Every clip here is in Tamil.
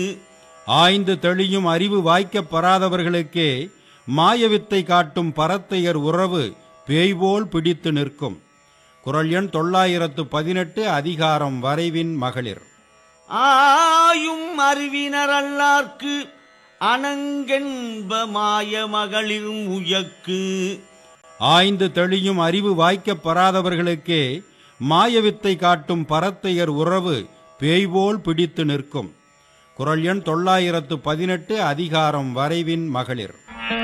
ஆய்ந்து தெளியும் அறிவு வாய்க்கப் பெறாதவர்களுக்கே மாயவித்தை காட்டும் பரத்தையர் உறவு பேய்போல் பிடித்து நிற்கும் குரல் எண் தொள்ளாயிரத்து பதினெட்டு அதிகாரம் வரைவின் மகளிர் ஆயும் அறிவினர் அல்லார்க்கு அணங்கென்ப மாய மகளிர் உயக்கு ஆய்ந்து தெளியும் அறிவு வாய்க்கப் பெறாதவர்களுக்கே மாயவித்தை காட்டும் பரத்தையர் உறவு பேய்போல் பிடித்து நிற்கும் குரல் எண் தொள்ளாயிரத்து பதினெட்டு அதிகாரம் வரைவின் மகளிர்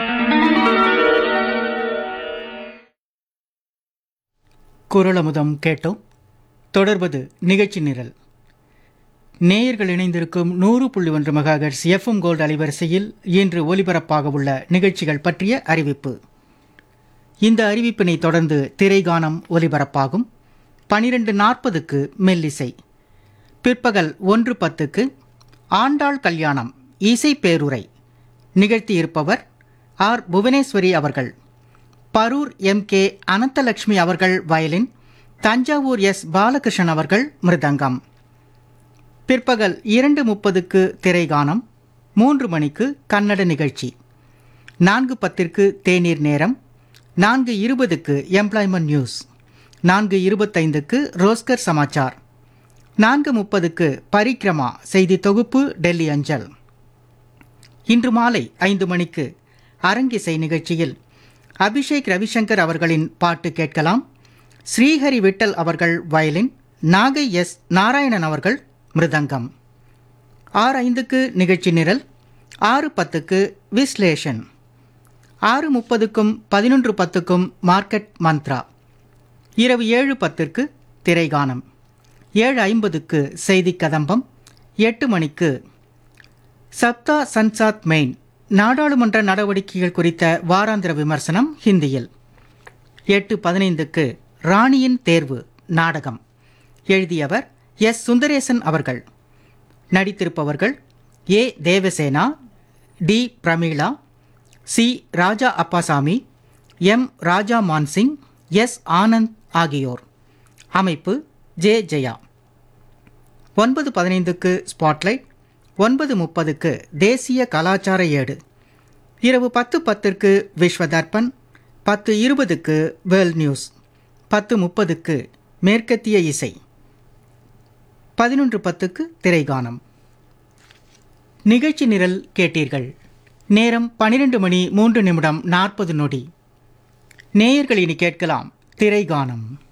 குரலமுதம் கேட்டோம் தொடர்வது நிகழ்ச்சி நிரல் நேயர்கள் இணைந்திருக்கும் நூறு புள்ளி ஒன்று மெகாஹெர்ட்ஸ் எஃப்எம் கோல்டு அலைவரிசையில் இன்று ஒலிபரப்பாக உள்ள நிகழ்ச்சிகள் பற்றிய அறிவிப்பு இந்த அறிவிப்பினை தொடர்ந்து திரைகானம் ஒலிபரப்பாகும் பனிரெண்டு நாற்பதுக்கு மெல்லிசை பிற்பகல் ஒன்று பத்துக்கு ஆண்டாள் கல்யாணம் இசை பேருரை நிகழ்த்தியிருப்பவர் ஆர் புவனேஸ்வரி அவர்கள் பரூர் எம் கே அனந்தலட்சுமி அவர்கள் வயலின் தஞ்சாவூர் எஸ் பாலகிருஷ்ணன் அவர்கள் மிருதங்கம் பிற்பகல் இரண்டு முப்பதுக்கு திரைகானம் மூன்று மணிக்கு கன்னட நிகழ்ச்சி நான்கு பத்திற்கு தேநீர் நேரம் நான்கு இருபதுக்கு எம்ப்ளாய்மெண்ட் நியூஸ் நான்கு இருபத்தைந்துக்கு ரோஸ்கர் சமாச்சார் நான்கு முப்பதுக்கு பரிக்ரமா செய்தி தொகுப்பு டெல்லி அஞ்சல் இன்று மாலை ஐந்து மணிக்கு அரங்கிசை நிகழ்ச்சியில் அபிஷேக் ரவிசங்கர் அவர்களின் பாட்டு கேட்கலாம் ஸ்ரீஹரி விட்டல் அவர்கள் வயலின் நாகை எஸ் நாராயணன் அவர்கள் மிருதங்கம் ஆறு ஐந்துக்கு நிகழ்ச்சி நிரல் ஆறு பத்துக்கு விஸ்லேஷன் ஆறு முப்பதுக்கும் பதினொன்று பத்துக்கும் மார்க்கெட் மந்த்ரா இரவு ஏழு பத்திற்கு திரைகானம் ஏழு ஐம்பதுக்கு செய்தி கதம்பம் எட்டு மணிக்கு சப்தா சன்சாத் மெயின் நாடாளுமன்ற நடவடிக்கைகள் குறித்த வாராந்திர விமர்சனம் ஹிந்தியில் எட்டு பதினைந்துக்கு ராணியின் தேர்வு நாடகம் எழுதியவர் எஸ் சுந்தரேசன் அவர்கள் நடித்திருப்பவர்கள் A Devasena T Prameela C Raja Appasamy M Raja Mansingh S Anand ஆகியோர் அமைப்பு ஜே ஜெயா ஒன்பது பதினைந்துக்கு ஸ்பாட்லைட் ஒன்பது முப்பதுக்கு தேசிய கலாச்சார ஏடு இரவு பத்து பத்திற்கு விஸ்வ தர்ப்பன் பத்து இருபதுக்கு வேர்ல்ட் நியூஸ் பத்து முப்பதுக்கு மேற்கத்திய இசை பதினொன்று பத்துக்கு திரைகானம் நிகழ்ச்சி நிரல் கேட்டீர்கள் நேரம் பன்னிரண்டு மணி மூன்று நிமிடம் நாற்பது நொடி நேயர்கள் இனி கேட்கலாம் திரைகானம்